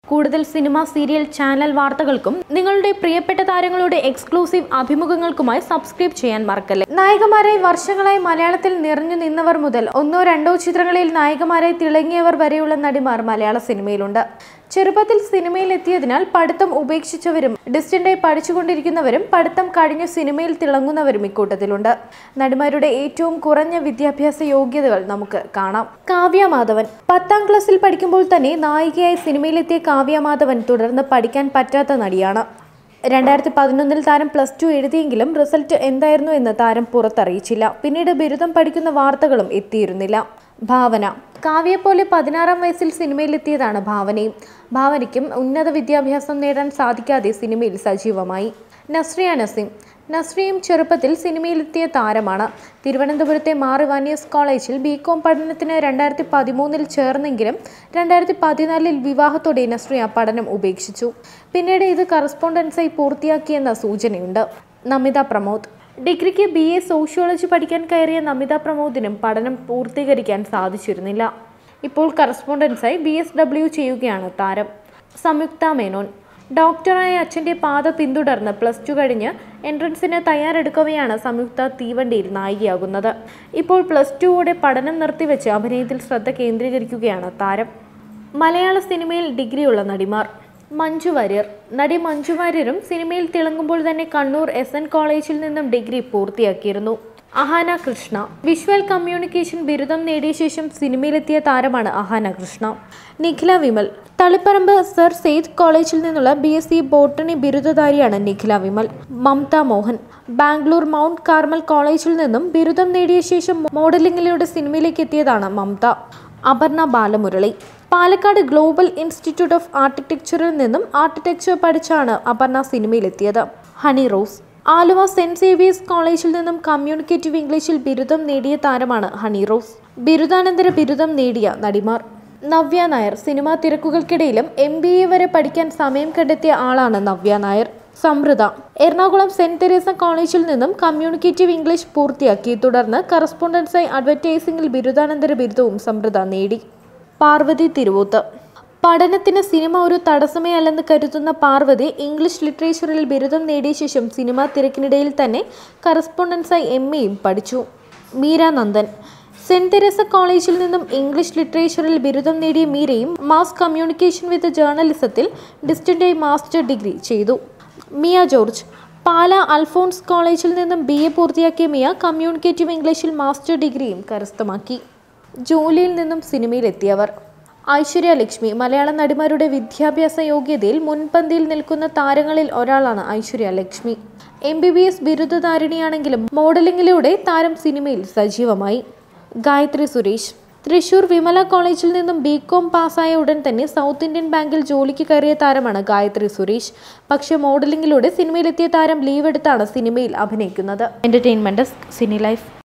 കൂടുതൽ cinema serial channel വാർത്തകൾക്കും നിങ്ങളുടെ പ്രിയപ്പെട്ട താരങ്ങളുടെ എക്സ്ക്ലൂസീവ് അഭിമുഖങ്ങൾക്കുമായി സബ്സ്ക്രൈബ് ചെയ്യാൻ മറക്കല്ലേ നായികമാരായി വർഷങ്ങളായി മലയാളത്തിൽ നിറഞ്ഞു നിന്നവർ മുതൽ ഒന്നോ രണ്ടോ ചിത്രങ്ങളിൽ നായികമാരായി തിളങ്ങിയവർ വരെയുള്ള നടിമാർ മലയാള സിനിമയിലുണ്ട് ചെറുപ്പത്തിൽ സിനിമയിൽ എത്തിയതിനാൽ പഠിത്തം ഉപേക്ഷിച്ചവരും ഡിസ്റ്റന്റായി പഠിച്ചുകൊണ്ടിരിക്കുന്നവരും പഠിത്തം കഴിഞ്ഞ് സിനിമയിൽ തിളങ്ങുന്നവരും ഇക്കൂട്ടത്തിലുണ്ട് നടിമാരുടെ ഏറ്റവും കുറഞ്ഞ വിദ്യാഭ്യാസ യോഗ്യതകൾ നമുക്ക് കാണാം കാവ്യ മാധവൻ പത്താം ക്ലാസ്സിൽ പഠിക്കുമ്പോൾ തന്നെ നായികയായി സിനിമയിലെത്തിയ കാവ്യ മാധവൻ തുടർന്ന് പഠിക്കാൻ പറ്റാത്ത നടിയാണ് രണ്ടായിരത്തി പതിനൊന്നിൽ താരം പ്ലസ് ടു എഴുതിയെങ്കിലും റിസൾട്ട് എന്തായിരുന്നു എന്ന് താരം പുറത്തറിയിച്ചില്ല പിന്നീട് ബിരുദം പഠിക്കുന്ന വാർത്തകളും എത്തിയിരുന്നില്ല ഭാവന കാവ്യയെപ്പോലെ പതിനാറാം വയസ്സിൽ സിനിമയിലെത്തിയതാണ് ഭാവനയും ഭാവനയ്ക്കും ഉന്നത വിദ്യാഭ്യാസം നേടാൻ സാധിക്കാതെ സിനിമയിൽ സജീവമായി നസ്രിയ നസീം നസ്രിയും ചെറുപ്പത്തിൽ സിനിമയിലെത്തിയ താരമാണ് തിരുവനന്തപുരത്തെ മാർ ഇവാനിയസ് കോളേജിൽ ബി കോം പഠനത്തിന് രണ്ടായിരത്തി പതിമൂന്നിൽ ചേർന്നെങ്കിലും രണ്ടായിരത്തി പതിനാലിൽ വിവാഹത്തോടെ നസ്രിയ പഠനം ഉപേക്ഷിച്ചു പിന്നീട് ഇത് കറസ്പോണ്ടൻസായി പൂർത്തിയാക്കിയെന്ന സൂചനയുണ്ട് നമിത പ്രമോദ് ഡിഗ്രിക്ക് ബി എ സോഷ്യോളജി പഠിക്കാൻ കയറിയ നമിത പ്രമോദിനും പഠനം പൂർത്തീകരിക്കാൻ സാധിച്ചിരുന്നില്ല ഇപ്പോൾ കറസ്പോണ്ടൻസായി ബി എസ് ഡബ്ല്യു ചെയ്യുകയാണ് താരം സംയുക്ത മേനോൻ ഡോക്ടറായ അച്ഛൻ്റെ പാത പിന്തുടർന്ന് പ്ലസ് ടു കഴിഞ്ഞ് എൻട്രൻസിന് തയ്യാറെടുക്കവെയാണ് സംയുക്ത തീവണ്ടിയിൽ നായികയാകുന്നത് ഇപ്പോൾ പ്ലസ് ടുവോടെ പഠനം നിർത്തിവെച്ച് അഭിനയത്തിൽ ശ്രദ്ധ കേന്ദ്രീകരിക്കുകയാണ് താരം മലയാള സിനിമയിൽ ഡിഗ്രിയുള്ള നടിമാർ മഞ്ജു വാര്യർ നടി മഞ്ജു വാര്യരും സിനിമയിൽ തിളങ്ങുമ്പോൾ തന്നെ കണ്ണൂർ എസ് എൻ കോളേജിൽ നിന്നും ഡിഗ്രി പൂർത്തിയാക്കിയിരുന്നു അഹാന കൃഷ്ണ വിഷ്വൽ കമ്മ്യൂണിക്കേഷൻ ബിരുദം നേടിയ ശേഷം സിനിമയിലെത്തിയ താരമാണ് അഹാന കൃഷ്ണ നിഖില വിമൽ തളിപ്പറമ്പ് സർ സെയ്ദ് കോളേജിൽ നിന്നുള്ള ബി എസ് സി ബോട്ടണി ബിരുദധാരിയാണ് നിഖില വിമൽ മമത മോഹൻ ബാംഗ്ലൂർ മൗണ്ട് കാർമൽ കോളേജിൽ നിന്നും ബിരുദം നേടിയ ശേഷം മോഡലിംഗിലൂടെ സിനിമയിലേക്ക് എത്തിയതാണ് Mamta Aparna Balamurali Palakkad global institute of ആർക്കിടെക്ചറിൽ നിന്നും ആർക്കിടെക്ചർ പഠിച്ചാണ് അപർണ സിനിമയിലെത്തിയത് ഹണി റോസ് ആലുവ സെന്റ് സേവിയേഴ്സ് കോളേജിൽ നിന്നും കമ്മ്യൂണിക്കേറ്റീവ് ഇംഗ്ലീഷിൽ ബിരുദം നേടിയ താരമാണ് ഹണി റോസ് ബിരുദാനന്തര ബിരുദം നേടിയ നടിമാർ നവ്യ നായർ സിനിമാ തിരക്കുകൾക്കിടയിലും എം ബി എ വരെ പഠിക്കാൻ സമയം കണ്ടെത്തിയ ആളാണ് നവ്യ നായർ സമൃദ്ധ എറണാകുളം സെന്റ് തെരേസ കോളേജിൽ നിന്നും കമ്മ്യൂണിക്കേറ്റീവ് ഇംഗ്ലീഷ് പൂർത്തിയാക്കി തുടർന്ന് കറസ്പോണ്ടൻസായി അഡ്വർടൈസിംഗിൽ ബിരുദാനന്തര ബിരുദവും സമൃദ്ധ നേടി പാർവതി തിരുവൂത്ത് പഠനത്തിന് സിനിമ ഒരു തടസ്സമേ അല്ലെന്ന് കരുതുന്ന പാർവതി ഇംഗ്ലീഷ് ലിറ്ററേച്ചറിൽ ബിരുദം നേടിയ ശേഷം സിനിമാ തിരക്കിനിടയിൽ തന്നെ കറസ്പോണ്ടൻസായി എം എയും പഠിച്ചു മീര നന്ദൻ സെന്റ് തെരേസ കോളേജിൽ നിന്നും ഇംഗ്ലീഷ് ലിറ്ററേച്ചറിൽ ബിരുദം നേടിയ മീരയും മാസ് കമ്മ്യൂണിക്കേഷൻ വിത്ത് ജേർണലിസത്തിൽ ഡിസ്റ്റന്റായി മാസ്റ്റർ ഡിഗ്രി ചെയ്തു മിയ ജോർജ് പാല അൽഫോൺസ് കോളേജിൽ നിന്നും ബി എ പൂർത്തിയാക്കിയ മിയ കമ്മ്യൂണിക്കേറ്റീവ് ഇംഗ്ലീഷിൽ മാസ്റ്റർ ഡിഗ്രിയും കരസ്ഥമാക്കി ജോലിയിൽ നിന്നും സിനിമയിലെത്തിയവർ ഐശ്വര്യ ലക്ഷ്മി മലയാള നടിമാരുടെ വിദ്യാഭ്യാസ യോഗ്യതയിൽ മുൻപന്തിയിൽ നിൽക്കുന്ന താരങ്ങളിൽ ഒരാളാണ് Aishwarya Lakshmi M B B S ബിരുദധാരിണിയാണെങ്കിലും മോഡലിംഗിലൂടെ താരം സിനിമയിൽ സജീവമായി ഗായത്രി സുരേഷ് തൃശൂർ വിമല കോളേജിൽ നിന്നും ബി കോം പാസ്സായ ഉടൻ തന്നെ സൗത്ത് ഇന്ത്യൻ ബാങ്കിൽ ജോലിക്ക് കയറിയ താരമാണ് ഗായത്രി സുരേഷ് പക്ഷേ മോഡലിംഗിലൂടെ സിനിമയിലെത്തിയ താരം ലീവ് എടുത്താണ് സിനിമയിൽ അഭിനയിക്കുന്നത് എന്റർടൈൻമെന്റ് സിനി ലൈഫ്